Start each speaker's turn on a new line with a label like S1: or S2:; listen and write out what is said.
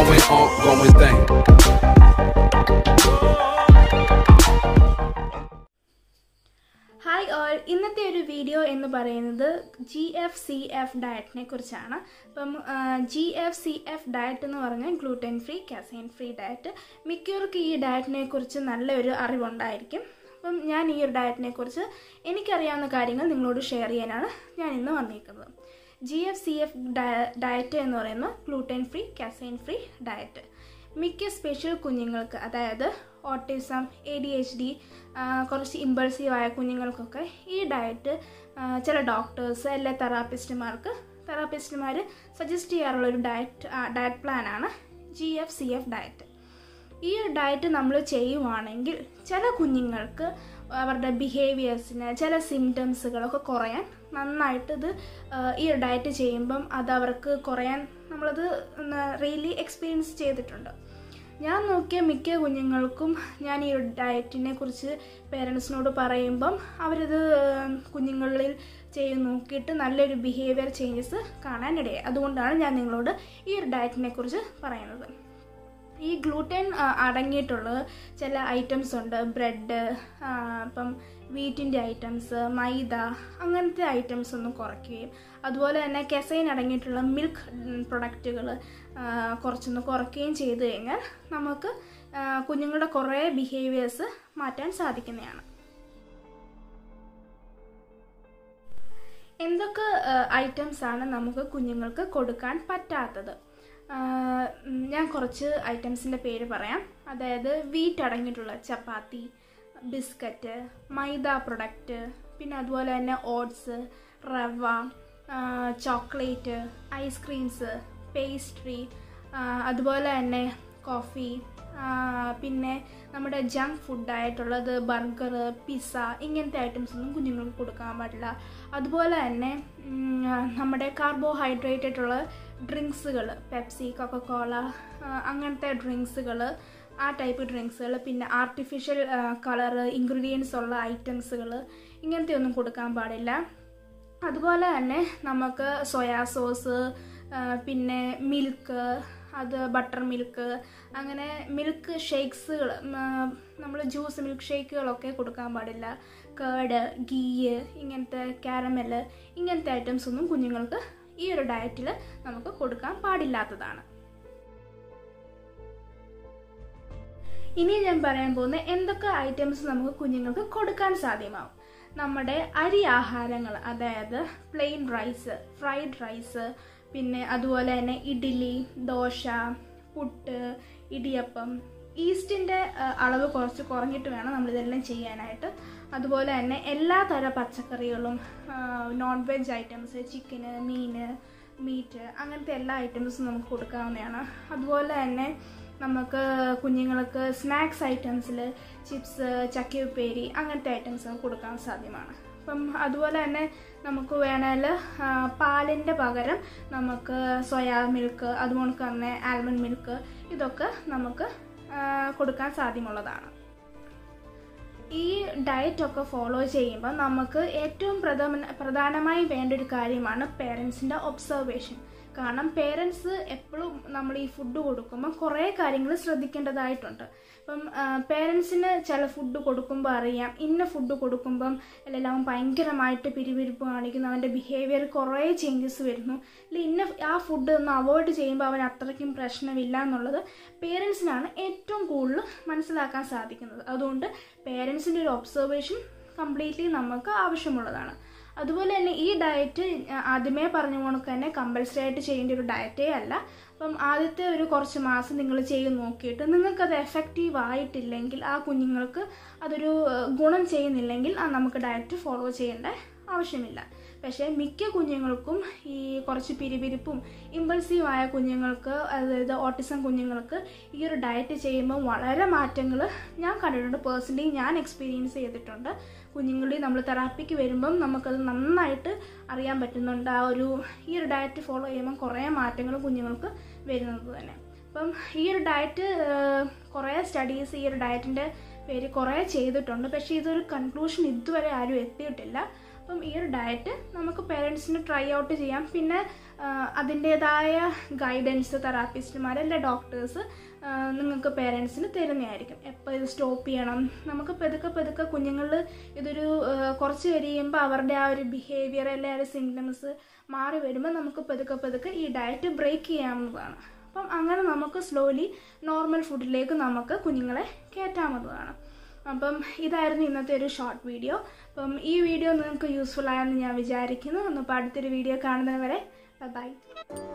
S1: going on, going thing.
S2: Hi all ഇന്നത്തെ ഒരു video എന്ന് പറയുന്നത് ജി എഫ് സി എഫ് ഡയറ്റിനെ കുറിച്ചാണ് അപ്പം G F C F diet എന്ന് പറഞ്ഞാൽ gluten free casein free diet മിക്കവർക്കും ഈ ഡയറ്റിനെ കുറിച്ച് നല്ലൊരു അറിവുണ്ടായിരിക്കും അപ്പം ഞാൻ ഈ ഒരു ഡയറ്റിനെ കുറിച്ച് എനിക്കറിയാവുന്ന കാര്യങ്ങൾ നിങ്ങളോട് ഷെയർ ചെയ്യാനാണ് ഞാൻ ഇന്ന് വന്നിരിക്കുന്നത് G F C F diet എന്ന് പറയുന്നത് gluten free casein free diet മിക്ക സ്പെഷ്യൽ കുഞ്ഞുങ്ങൾക്ക് അതായത് autism A D H D കുറച്ച് ഇമ്പൾസീവായ കുഞ്ഞുങ്ങൾക്കൊക്കെ ഈ ഡയറ്റ് ചില ഡോക്ടേഴ്സ് എല്ലാ തെറാപ്പിസ്റ്റുമാർക്ക് തെറാപ്പിസ്റ്റുമാർ സജസ്റ്റ് ചെയ്യാറുള്ള ഒരു ഡയറ്റ് ഡയറ്റ് പ്ലാനാണ് G F C F diet ഈ ഒരു ഡയറ്റ് നമ്മൾ ചെയ്യുവാണെങ്കിൽ ചില കുഞ്ഞുങ്ങൾക്ക് അവരുടെ ബിഹേവിയേഴ്സിന് ചില സിംറ്റംസുകളൊക്കെ കുറയാൻ നന്നായിട്ട് ഇത് ഈ ഒരു ഡയറ്റ് ചെയ്യുമ്പം അത് അവർക്ക് കുറയാൻ നമ്മളത് റിയലി എക്സ്പീരിയൻസ് ചെയ്തിട്ടുണ്ട് ഞാൻ നോക്കിയ മിക്ക കുഞ്ഞുങ്ങൾക്കും ഞാൻ ഈ ഒരു ഡയറ്റിനെ കുറിച്ച് പേരൻസിനോട് പറയുമ്പം അവരത് കുഞ്ഞുങ്ങളിൽ ചെയ്ത് നോക്കിയിട്ട് നല്ലൊരു ബിഹേവിയർ ചേഞ്ചസ് കാണാനിടയായി അതുകൊണ്ടാണ് ഞാൻ നിങ്ങളോട് ഈ ഒരു ഡയറ്റിനെ കുറിച്ച് പറയുന്നത് ഈ ഗ്ലൂട്ടൻ അടങ്ങിയിട്ടുള്ള ചില ഐറ്റംസ് ഉണ്ട് ബ്രെഡ് ഇപ്പം വീറ്റിൻ്റെ ഐറ്റംസ് മൈദ അങ്ങനത്തെ ഐറ്റംസ് ഒന്ന് കുറയ്ക്കുകയും അതുപോലെ തന്നെ കെസൈൻ അടങ്ങിയിട്ടുള്ള മിൽക്ക് പ്രൊഡക്റ്റുകൾ കുറച്ചൊന്ന് കുറയ്ക്കുകയും ചെയ്തു കഴിഞ്ഞാൽ നമുക്ക് കുഞ്ഞുങ്ങളുടെ കുറേ ബിഹേവിയേഴ്സ് മാറ്റാൻ സാധിക്കുന്നതാണ് എന്തൊക്കെ ഐറ്റംസ് ആണ് നമുക്ക് കുഞ്ഞുങ്ങൾക്ക് കൊടുക്കാൻ പറ്റാത്തത് ഞാൻ കുറച്ച് ഐറ്റംസിൻ്റെ പേര് പറയാം അതായത് വീറ്റ് അടങ്ങിയിട്ടുള്ള ചപ്പാത്തി ബിസ്ക്കറ്റ് മൈദ പ്രൊഡക്റ്റ് പിന്നെ അതുപോലെ തന്നെ ഓട്സ് റവ ചോക്ലേറ്റ് ഐസ്ക്രീംസ് പേസ്ട്രി അതുപോലെ തന്നെ കോഫി പിന്നെ നമ്മുടെ ജങ്ക് ഫുഡായിട്ടുള്ളത് ബർഗർ പിസ്സ ഇങ്ങനത്തെ ഐറ്റംസ് ഒന്നും കുഞ്ഞുങ്ങൾക്ക് കൊടുക്കാൻ പാടില്ല അതുപോലെ തന്നെ നമ്മുടെ കാർബോഹൈഡ്രേറ്റഡ് ഉള്ള ഡ്രിങ്ക്സുകൾ പെപ്സി കൊക്കക്കോള അങ്ങനത്തെ ഡ്രിങ്ക്സുകൾ ആ ടൈപ്പ് ഡ്രിങ്ക്സുകൾ പിന്നെ ആർട്ടിഫിഷ്യൽ കളർ ഇൻഗ്രീഡിയൻസ് ഉള്ള ഐറ്റംസുകൾ ഇങ്ങനത്തെ ഒന്നും കൊടുക്കാൻ പാടില്ല അതുപോലെ തന്നെ നമുക്ക് സോയാ സോസ് പിന്നെ മിൽക്ക് അത് ബട്ടർ മിൽക്ക് അങ്ങനെ മിൽക്ക് ഷേക്സുകൾ നമ്മൾ ജ്യൂസ് മിൽക്ക് ഷേക്കുകളൊക്കെ കൊടുക്കാൻ പാടില്ല കേട് ഗീ ഇങ്ങനത്തെ കാരമല് ഇങ്ങനത്തെ ഐറ്റംസ് ഒന്നും കുഞ്ഞുങ്ങൾക്ക് ഈ ഒരു ഡയറ്റിൽ നമുക്ക് കൊടുക്കാൻ പാടില്ലാത്തതാണ് ഇനി ഞാൻ പറയാൻ പോകുന്ന എന്തൊക്കെ ഐറ്റംസ് നമുക്ക് കുഞ്ഞുങ്ങൾക്ക് കൊടുക്കാൻ സാധ്യമാവും നമ്മുടെ അരി ആഹാരങ്ങൾ അതായത് പ്ലെയിൻ റൈസ് ഫ്രൈഡ് റൈസ് പിന്നെ അതുപോലെ തന്നെ ഇഡ്ഡലി ദോശ പുട്ട് ഇടിയപ്പം ഈസ്റ്റിൻ്റെ അളവ് കുറച്ച് കുറഞ്ഞിട്ട് വേണം നമ്മളിതെല്ലാം ചെയ്യാനായിട്ട് അതുപോലെ തന്നെ എല്ലാ തര പച്ചക്കറികളും നോൺ വെജ് ഐറ്റംസ് ചിക്കന് മീന് മീറ്റ് അങ്ങനത്തെ എല്ലാ ഐറ്റംസും നമുക്ക് കൊടുക്കാവുന്നതാണ് അതുപോലെ തന്നെ നമുക്ക് കുഞ്ഞുങ്ങൾക്ക് സ്നാക്സ് ഐറ്റംസിൽ ചിപ്സ് ചക്കയുപ്പേരി അങ്ങനത്തെ ഐറ്റംസ് കൊടുക്കാൻ സാധ്യമാണ് അപ്പം അതുപോലെ തന്നെ നമുക്ക് വേണേൽ പാലിൻ്റെ പകരം നമുക്ക് സോയാ മിൽക്ക് അതുപോലെ തന്നെ ആൽമണ്ട് മിൽക്ക് ഇതൊക്കെ നമുക്ക് കൊടുക്കാൻ സാധ്യമുള്ളതാണ് ഈ ഡയറ്റ് ഒക്കെ ഫോളോ ചെയ്യുമ്പോൾ നമുക്ക് ഏറ്റവും പ്രധാന പ്രധാനമായി വേണ്ട ഒരു കാര്യമാണ് പേരൻസിൻ്റെ ഒബ്സർവേഷൻ കാരണം പേരൻസ് എപ്പോഴും നമ്മൾ ഈ ഫുഡ് കൊടുക്കുമ്പോൾ കുറേ കാര്യങ്ങൾ ശ്രദ്ധിക്കേണ്ടതായിട്ടുണ്ട് ഇപ്പം പേരൻസിന് ചില ഫുഡ് കൊടുക്കുമ്പോൾ അറിയാം ഇന്ന ഫുഡ് കൊടുക്കുമ്പം അല്ലെങ്കിൽ അവൻ ഭയങ്കരമായിട്ട് പിരിവിരിപ്പ് കാണിക്കുന്നു അവൻ്റെ ബിഹേവിയർ കുറേ ചേഞ്ചസ് വരുന്നു അല്ലെങ്കിൽ ഇന്ന ആ ഫുഡ് ഒന്ന് അവോയ്ഡ് ചെയ്യുമ്പോൾ അവൻ അത്രയ്ക്കും പ്രശ്നമില്ല എന്നുള്ളത് പേരൻസിനാണ് ഏറ്റവും കൂടുതൽ മനസ്സിലാക്കാൻ സാധിക്കുന്നത് അതുകൊണ്ട് പേരൻസിൻ്റെ ഒരു ഒബ്സർവേഷൻ കംപ്ലീറ്റ്ലി നമുക്ക് ആവശ്യമുള്ളതാണ് അതുപോലെ തന്നെ ഈ ഡയറ്റ് ആദ്യമേ പറഞ്ഞ കണക്ക് തന്നെ കമ്പൽസറി ആയിട്ട് ചെയ്യേണ്ട ഒരു ഡയറ്റേ അല്ല അപ്പം ആദ്യത്തെ ഒരു കുറച്ച് മാസം നിങ്ങൾ ചെയ്ത് നോക്കിയിട്ട് നിങ്ങൾക്കത് എഫക്റ്റീവ് ആയിട്ടില്ലെങ്കിൽ ആ കുഞ്ഞുങ്ങൾക്ക് അതൊരു ഗുണം ചെയ്യുന്നില്ലെങ്കിൽ ആ നമുക്ക് ഡയറ്റ് ഫോളോ ചെയ്യേണ്ട ആവശ്യമില്ല പക്ഷേ മിക്ക കുഞ്ഞുങ്ങൾക്കും ഈ കുറച്ച് പിരിപിരിപ്പും ഇമ്പൾസീവായ കുഞ്ഞുങ്ങൾക്ക് അതായത് ഓട്ടിസം കുഞ്ഞുങ്ങൾക്ക് ഈ ഒരു ഡയറ്റ് ചെയ്യുമ്പോൾ വളരെ മാറ്റങ്ങൾ ഞാൻ കണ്ടിട്ടുണ്ട് പേഴ്സണലി ഞാൻ എക്സ്പീരിയൻസ് ചെയ്തിട്ടുണ്ട് കുഞ്ഞുങ്ങളിൽ നമ്മൾ തെറാപ്പിക്ക് വരുമ്പം നമുക്കത് നന്നായിട്ട് അറിയാൻ പറ്റുന്നുണ്ട് ആ ഒരു ഈ ഒരു ഡയറ്റ് ഫോളോ ചെയ്യുമ്പം കുറേ മാറ്റങ്ങൾ കുഞ്ഞുങ്ങൾക്ക് വരുന്നത് തന്നെ അപ്പം ഈ ഒരു ഡയറ്റ് കുറേ സ്റ്റഡീസ് ഈ ഒരു ഡയറ്റിൻ്റെ പേര് കുറേ ചെയ്തിട്ടുണ്ട് പക്ഷേ ഇതൊരു കൺക്ലൂഷൻ ഇതുവരെ ആരും എത്തിയിട്ടില്ല അപ്പം ഈ ഒരു ഡയറ്റ് നമുക്ക് പേരൻസിന് ട്രൈ ഔട്ട് ചെയ്യാം പിന്നെ അതിൻ്റേതായ ഗൈഡൻസ് തെറാപ്പിസ്റ്റുമാർ അല്ലെ ഡോക്ടേഴ്സ് നിങ്ങൾക്ക് പേരൻസിന് തരുന്നതായിരിക്കും എപ്പോൾ ഇത് സ്റ്റോപ്പ് ചെയ്യണം നമുക്ക് പതുക്കെ പതുക്കെ കുഞ്ഞുങ്ങളിൽ ഇതൊരു ആ, കുറച്ച് കഴിയുമ്പോൾ അവരുടെ ആ ഒരു ബിഹേവിയർ അല്ലെ ആ ഒരു സിംറ്റംസ് മാറി വരുമ്പോൾ നമുക്ക് പതുക്കെ പതുക്കെ ഈ ഡയറ്റ് ബ്രേക്ക് ചെയ്യാവുന്നതാണ് അപ്പം അങ്ങനെ നമുക്ക് സ്ലോലി നോർമൽ ഫുഡിലേക്ക് നമുക്ക് കുഞ്ഞുങ്ങളെ കയറ്റാവുന്നതാണ് അപ്പം ഇതായിരുന്നു ഇന്നത്തെ ഒരു ഷോർട്ട് വീഡിയോ അപ്പം ഈ വീഡിയോ നിങ്ങൾക്ക് യൂസ്ഫുൾ ആയെന്ന് ഞാൻ വിചാരിക്കുന്നു അപ്പോൾ അടുത്തൊരു വീഡിയോ കാണുന്നവരെ ബൈ